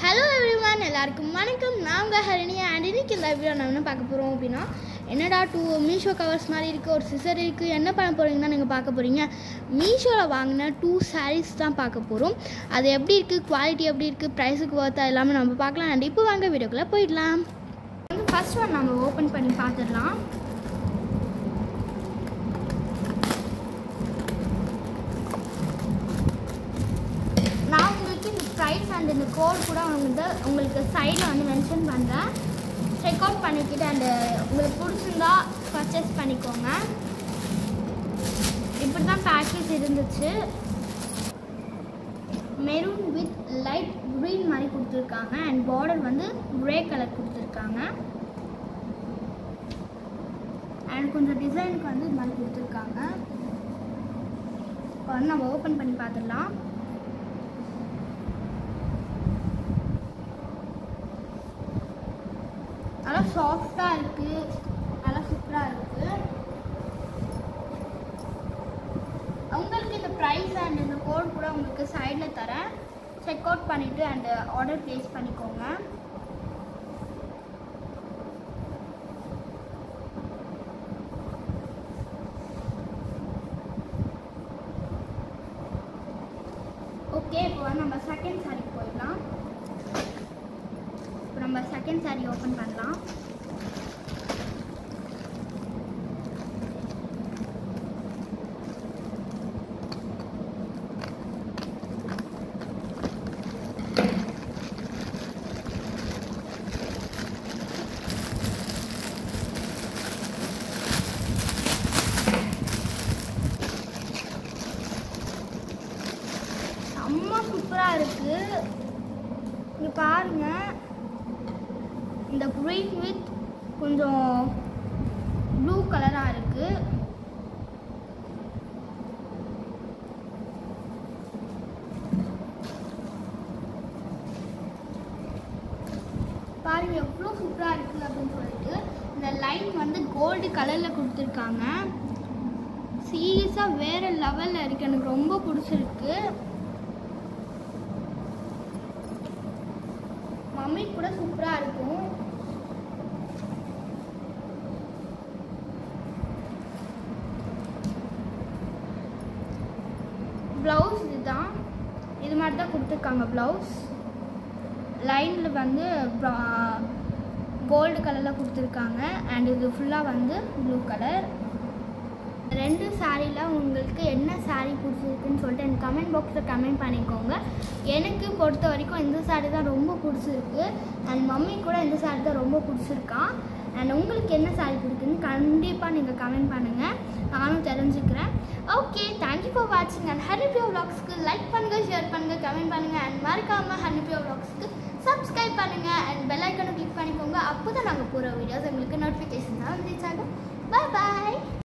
hello everyone எல்லாருக்கும் வணக்கம் நாங்கள் ஹரிணி அண்ட் இன்னைக்கு இந்த வீடியோ நம்ம என்ன பார்க்க போகிறோம் அப்படின்னா என்னடா டூ மீஷோ கவர்ஸ் மாதிரி இருக்குது ஒரு சிசர் இருக்குது என்ன பண்ண போகிறீங்கன்னா நீங்கள் பார்க்க போகிறீங்க மீஷோவில் வாங்கின டூ சாரீஸ் தான் பார்க்க போகிறோம் அது எப்படி இருக்குது குவாலிட்டி எப்படி இருக்குது ப்ரைஸுக்கு ஒர்த்தா எல்லாமே நம்ம பார்க்கலாம் அண்ட் இப்போ வாங்க வீடியோக்குள்ளே போயிடலாம் வந்து ஃபர்ஸ்ட் ஒன் நம்ம ஓப்பன் பண்ணி பார்த்துடலாம் நான் உங்களுக்கு இந்த ப்ரைஸ் அண்ட் இந்த கோட் கூட வந்து உங்களுக்கு சைடில் வந்து மென்ஷன் பண்ணுறேன் செக் அவுட் பண்ணிக்கிட்டு அண்டு உங்களுக்கு பிடிச்சிருந்தா பர்ச்சேஸ் பண்ணிக்கோங்க இப்படி தான் பேக்கேஜ் இருந்துச்சு மெரூன் வித் லைட் க்ரீன் மாதிரி கொடுத்துருக்காங்க அண்ட் பார்டர் வந்து க்ரே கலர் கொடுத்துருக்காங்க அண்ட் கொஞ்சம் டிசைனுக்கு வந்து இது மாதிரி கொடுத்துருக்காங்க இப்போ வந்து நம்ம ஓப்பன் பண்ணி பார்த்துடலாம் நல்லா சாஃப்டாக இருக்குது நல்லா சூப்பராக இருக்குது உங்களுக்கு இந்த ப்ரைஸ் அண்ட் இந்த கோட் கூட உங்களுக்கு சைடில் தரேன் செக் அவுட் பண்ணிவிட்டு அண்ட் ஆர்டர் ப்ளேஸ் பண்ணிக்கோங்க ஓகே இப்போ வந்து நம்ம செகண்ட் சாரி போயிடலாம் இப்போ நம்ம செகண்ட் சாரி ஓப்பன் பண்ணலாம் செம்ம சூப்பராக இருக்குது இங்கே பாருங்க இந்த க்ரீன் வித் கொஞ்சம் ப்ளூ கலராக இருக்குது பாருங்க எவ்வளோ சூப்பராக இருக்குது அப்படின்னு சொல்லிட்டு இந்த லைன் வந்து கோல்டு கலரில் கொடுத்துருக்காங்க சீரியஸாக வேறு லெவலில் இருக்குது எனக்கு ரொம்ப பிடிச்சிருக்கு மம்மி கூட சூப்பராக இருக்கும் ப்ளவுஸ் இதுதான் இது மாதிரி தான் கொடுத்துருக்காங்க ப்ளவுஸ் லைனில் வந்து கோல்டு கலரில் கொடுத்துருக்காங்க அண்ட் இது ஃபுல்லாக வந்து ப்ளூ கலர் ரெண்டு சாரியில் உங்களுக்கு என்ன சாரீ பிடிச்சிருக்குன்னு சொல்லிட்டு எனக்கு கமெண்ட் பாக்ஸில் கமெண்ட் பண்ணிக்கோங்க எனக்கு பொறுத்த வரைக்கும் இந்த சாரீ தான் ரொம்ப பிடிச்சிருக்கு அண்ட் மம்மி கூட இந்த சாரீ தான் ரொம்ப பிடிச்சிருக்கான் அண்ட் உங்களுக்கு என்ன சாரீ பிடிக்குன்னு கண்டிப்பாக நீங்கள் கமெண்ட் பண்ணுங்கள் நானும் தெரிஞ்சுக்கிறேன் ஓகே தேங்க்யூ ஃபார் வாட்சிங் அண்ட் ஹனிபியோ விளாக்ஸ்க்கு லைக் பண்ணுங்கள் ஷேர் பண்ணுங்கள் கமெண்ட் பண்ணுங்கள் அண்ட் மறக்காமல் ஹனிபியோ விளாக்ஸ்க்கு சப்ஸ்கிரைப் பண்ணுங்கள் அண்ட் பெல் ஐக்கனை கிளிக் பண்ணிக்கோங்க அப்போ தான் நாங்கள் போகிற வீடியோஸ் உங்களுக்கு நோட்டிஃபிகேஷன் தான் ரீச் ஆகும் பாய் பாய்